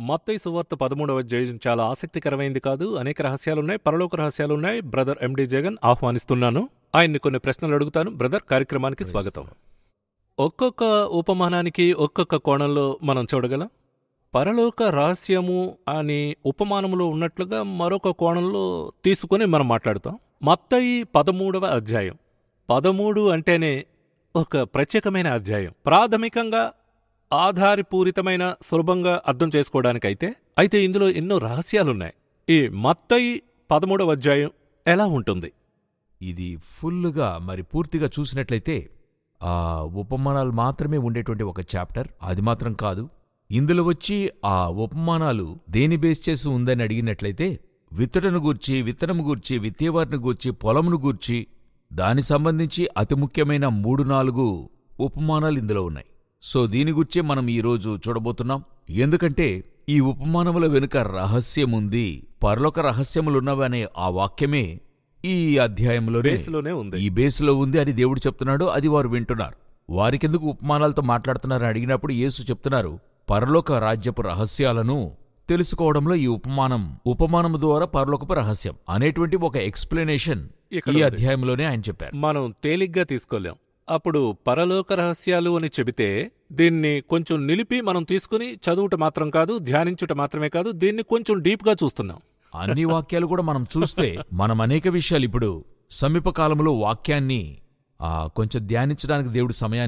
మత్తయి సువార్త పదమూడవ అధ్యాయం చాలా ఆసక్తికరమైంది కాదు అనేక రహస్యాలున్నాయి పరలోక రహస్యాలున్నాయి బ్రదర్ ఎండి జగన్ ఆహ్వానిస్తున్నాను ఆయన్ని కొన్ని ప్రశ్నలు అడుగుతాను బ్రదర్ కార్యక్రమానికి స్వాగతం ఒక్కొక్క ఉపమానానికి ఒక్కొక్క కోణంలో మనం చూడగలం పరలోక రహస్యము అని ఉపమానములో ఉన్నట్లుగా మరొక కోణంలో తీసుకుని మనం మాట్లాడుతాం మత్తయి పదమూడవ అధ్యాయం పదమూడు అంటేనే ఒక ప్రత్యేకమైన అధ్యాయం ప్రాథమికంగా ఆధారపూరితమైన సులభంగా అర్థం చేసుకోవడానికైతే అయితే ఇందులో ఎన్నో రహస్యాలున్నాయి ఈ మత్తయి పదమూడవ అధ్యాయం ఎలా ఉంటుంది ఇది ఫుల్లుగా మరి పూర్తిగా చూసినట్లయితే ఆ ఉపమానాలు మాత్రమే ఉండేటువంటి ఒక చాప్టర్ అది మాత్రం కాదు ఇందులో వచ్చి ఆ ఉపమానాలు దేని బేస్ చేసి ఉందని అడిగినట్లయితే విత్తటను గూర్చి విత్తనము గూర్చి విత్తేవారిని గూర్చి పొలమును గూర్చి దాని సంబంధించి అతి ముఖ్యమైన మూడు నాలుగు ఉపమానాలు ఇందులో ఉన్నాయి సో దీని గురించే మనం ఈరోజు చూడబోతున్నాం ఎందుకంటే ఈ ఉపమానముల వెనుక రహస్యముంది పరలోక రహస్యములున్నవనే ఆ వాక్యమే ఈ అధ్యాయంలోనే బేస్లోనే ఉంది ఈ బేస్లో ఉంది అని దేవుడు చెప్తున్నాడు అది వారు వింటున్నారు వారికెందుకు ఉపమానాలతో మాట్లాడుతున్నారని అడిగినప్పుడు యేసు చెప్తున్నారు పరలోక రాజ్యపు రహస్యాలను తెలుసుకోవడంలో ఈ ఉపమానం ఉపమానము ద్వారా పరలోకపు రహస్యం అనేటువంటి ఒక ఎక్స్ప్లెనేషన్ ఇక్కడ ఈ ఉంది. అధ్యాయంలోనే ఆయన చెప్పారు మనం తేలిగ్గా తీసుకోలేం అప్పుడు పరలోక రహస్యాలు అని చెబితే దీన్ని కొంచెం నిలిపి మనం తీసుకుని చదువుట మాత్రం కాదు ధ్యానించుట మాత్రమే కాదు దీన్ని కొంచెం డీప్గా చూస్తున్నాం అన్ని వాక్యాలు కూడా మనం చూస్తే మనం అనేక విషయాలు ఇప్పుడు సమీప కాలంలో వాక్యాన్ని ఆ, కొంచెం ధ్యానించడానికి దేవుడు సమయాన్ని